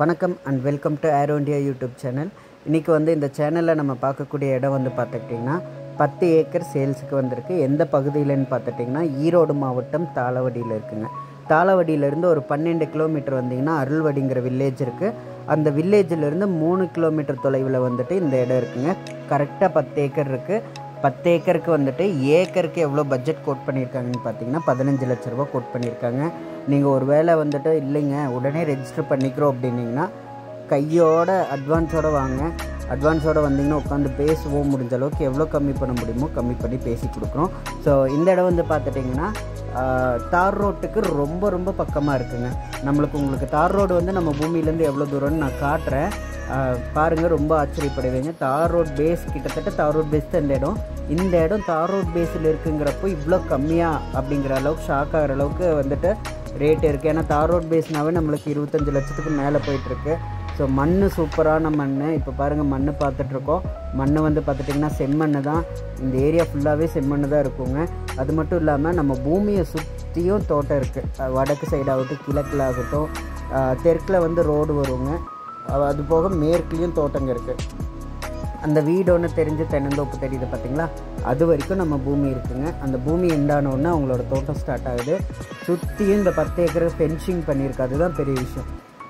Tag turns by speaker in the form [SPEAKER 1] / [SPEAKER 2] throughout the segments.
[SPEAKER 1] வணக்கம் and welcome to Aero India YouTube channel இன்றைக்கி வந்து இந்த சேனலில் நம்ம பார்க்கக்கூடிய இடம் வந்து பார்த்துக்கிட்டிங்கன்னா பத்து ஏக்கர் சேல்ஸுக்கு வந்திருக்கு எந்த பகுதியிலன்னு பார்த்துட்டிங்கன்னா ஈரோடு மாவட்டம் தாளவடியில் இருக்குங்க தாளவடியிலேருந்து ஒரு பன்னெண்டு கிலோமீட்டர் வந்தீங்கன்னா அருள்வடிங்கிற வில்லேஜ் இருக்குது அந்த வில்லேஜிலேருந்து மூணு கிலோமீட்டர் தொலைவில் வந்துட்டு இந்த இடம் இருக்குங்க கரெக்டாக பத்து ஏக்கர் இருக்குது பத்து ஏக்கருக்கு வந்துட்டு ஏக்கருக்கு எவ்வளோ பட்ஜெட் கோட் பண்ணியிருக்காங்கன்னு பார்த்தீங்கன்னா பதினஞ்சு லட்ச ரூபா கோட் பண்ணியிருக்காங்க நீங்கள் ஒரு வேளை வந்துட்டு இல்லைங்க உடனே ரெஜிஸ்டர் பண்ணிக்கிறோம் அப்படின்னிங்கன்னா கையோட அட்வான்ஸோட வாங்க அட்வான்ஸோட வந்தீங்கன்னா உட்காந்து பேசுவோம் முடிஞ்ச அளவுக்கு எவ்வளோ கம்மி பண்ண முடியுமோ கம்மி பண்ணி பேசி கொடுக்குறோம் ஸோ இந்த இடம் வந்து பார்த்துட்டிங்கன்னா தார் ரோட்டுக்கு ரொம்ப ரொம்ப பக்கமாக இருக்குங்க நம்மளுக்கு உங்களுக்கு தார் ரோடு வந்து நம்ம பூமியிலேருந்து எவ்வளோ தூரம்னு நான் காட்டுறேன் பாருங்கள் ரொம்ப ஆச்சரியப்படுவீங்க தார் ரோட் பேஸ் கிட்டத்தட்ட தார் ரோட் பேஸ் தான் இந்த இடம் இந்த இடம் தார் ரோட் பேஸில் இருக்குங்கிறப்போ இவ்வளோ கம்மியாக அப்படிங்கிற அளவுக்கு ஷாக் ஆகிற அளவுக்கு வந்துட்டு ரேட் இருக்குது ஏன்னா தார் ரோட் பேஸ்னாவே நம்மளுக்கு இருபத்தஞ்சி லட்சத்துக்கு மேலே போயிட்டுருக்கு ஸோ மண் சூப்பரான மண் இப்போ பாருங்கள் மண் பார்த்துட்ருக்கோம் மண் வந்து பார்த்துட்டிங்கன்னா செம்மண் தான் இந்த ஏரியா ஃபுல்லாகவே செம்மண் தான் இருக்குங்க அது மட்டும் இல்லாமல் நம்ம பூமியை சுற்றியும் தோட்டம் இருக்குது வடக்கு சைடாகட்டும் கிழக்கில் ஆகட்டும் தெற்கில் வந்து ரோடு வருங்க அது போக மேற்குலேயும் தோட்டங்க இருக்குது அந்த வீடு ஒன்று தெரிஞ்சு தென்னந்தோப்பு தெரியுது பார்த்தீங்களா அது வரைக்கும் நம்ம பூமி இருக்குங்க அந்த பூமி எண்டானோடனே அவங்களோட தோட்டம் ஸ்டார்ட் ஆகுது சுற்றியும் இந்த பத்து ஏக்கர் ஃபென்சிங் பண்ணியிருக்கு அதுதான் பெரிய விஷயம்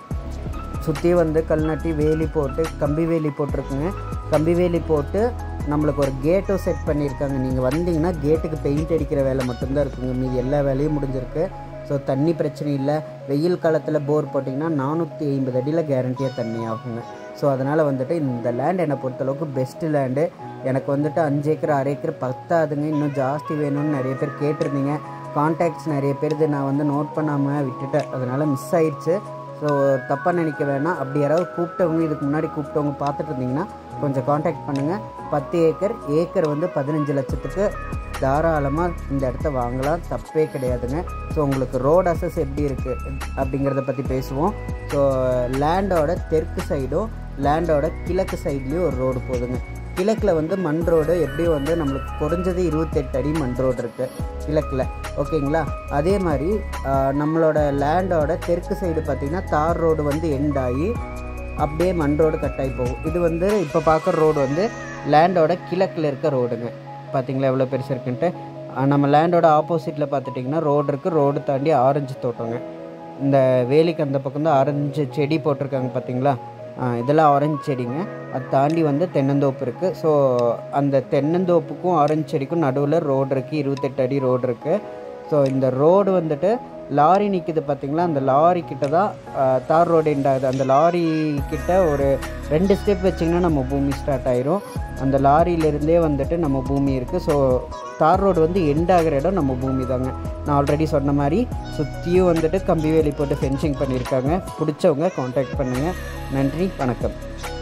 [SPEAKER 1] சுற்றி வந்து கல் நட்டி வேலி போட்டு கம்பி வேலி போட்டிருக்குங்க கம்பி வேலி போட்டு நம்மளுக்கு ஒரு கேட்டும் செட் பண்ணியிருக்காங்க நீங்கள் வந்தீங்கன்னா கேட்டுக்கு பெயிண்ட் அடிக்கிற வேலை மட்டும்தான் இருக்குங்க மீதி எல்லா வேலையும் முடிஞ்சிருக்கு ஸோ தண்ணி பிரச்சனை இல்லை வெயில் காலத்தில் போர் போட்டிங்கன்னா நானூற்றி ஐம்பது அடியில் கேரண்டியாக தண்ணி ஆகுங்க ஸோ அதனால் வந்துட்டு இந்த லேண்ட் என்னை பொறுத்தளவுக்கு பெஸ்ட்டு லேண்டு எனக்கு வந்துட்டு அஞ்சு ஏக்கர் அரை ஏக்கர் பத்தாதுங்க இன்னும் ஜாஸ்தி வேணும்னு நிறைய பேர் கேட்டிருந்தீங்க கான்டாக்ட்ஸ் நிறைய பேருது நான் வந்து நோட் பண்ணாமல் விட்டுட்டேன் அதனால் மிஸ் ஆயிடுச்சு ஸோ தப்பாக நினைக்க வேணாம் அப்படி யாராவது கூப்பிட்டவங்க இதுக்கு முன்னாடி கூப்பிட்டவங்க பார்த்துட்டு இருந்தீங்கன்னா கொஞ்சம் காண்டாக்ட் பண்ணுங்கள் பத்து ஏக்கர் ஏக்கர் வந்து பதினஞ்சு லட்சத்துக்கு தாராளமாக இந்த இடத்த வாங்கலாம் தப்பே கிடையாதுங்க ஸோ உங்களுக்கு ரோட் அசஸ் எப்படி இருக்குது அப்படிங்கிறத பற்றி பேசுவோம் ஸோ லேண்டோட தெற்கு சைடும் லேண்டோட கிழக்கு சைட்லேயும் ஒரு ரோடு போகுதுங்க கிழக்கில் வந்து மண் ரோடு எப்படியும் வந்து நம்மளுக்கு குறைஞ்சது இருபத்தெட்டு அடி மண் ரோடு இருக்குது கிழக்கில் ஓகேங்களா அதே மாதிரி நம்மளோட லேண்டோட தெற்கு சைடு பார்த்திங்கன்னா தார் ரோடு வந்து எண்ட் ஆகி அப்படியே மண் ரோடு கட்டாகி போகும் இது வந்து இப்போ பார்க்குற ரோடு வந்து லேண்டோட கிழக்கில் இருக்க ரோடுங்க பார்த்தீங்களா எவ்வளோ பெருசு இருக்குன்ட்டு நம்ம லேண்டோட ஆப்போசிட்டில் பார்த்துட்டிங்கன்னா ரோடு இருக்குது ரோடு தாண்டி ஆரஞ்சு தோட்டங்க இந்த வேலிக்கு அந்த பக்கம் தான் ஆரஞ்சு செடி போட்டிருக்காங்க பார்த்தீங்களா இதெல்லாம் ஆரஞ்சு செடிங்க அது தாண்டி வந்து தென்னந்தோப்பு இருக்குது ஸோ அந்த தென்னந்தோப்புக்கும் ஆரஞ்சு செடிக்கும் நடுவில் ரோடு இருக்குது இருபத்தெட்டு அடி ரோடு இருக்குது ஸோ இந்த ரோடு வந்துட்டு லாரி நிற்கிது பார்த்திங்களா அந்த லாரி கிட்ட தான் தார் ரோடு எண்ட் ஆகுது அந்த லாரி கிட்ட ஒரு ரெண்டு ஸ்டெப் வச்சிங்கன்னா நம்ம பூமி ஸ்டார்ட் ஆயிரும் அந்த லாரியிலேருந்தே வந்துட்டு நம்ம பூமி இருக்குது ஸோ தார் ரோடு வந்து எண்ட் ஆகிற இடம் நம்ம பூமி தாங்க நான் ஆல்ரெடி சொன்ன மாதிரி சுற்றியும் வந்துட்டு கம்பி வேலி போட்டு ஃபென்சிங் பண்ணியிருக்காங்க பிடிச்சவங்க காண்டாக்ட் பண்ணுங்கள் நன்றி வணக்கம்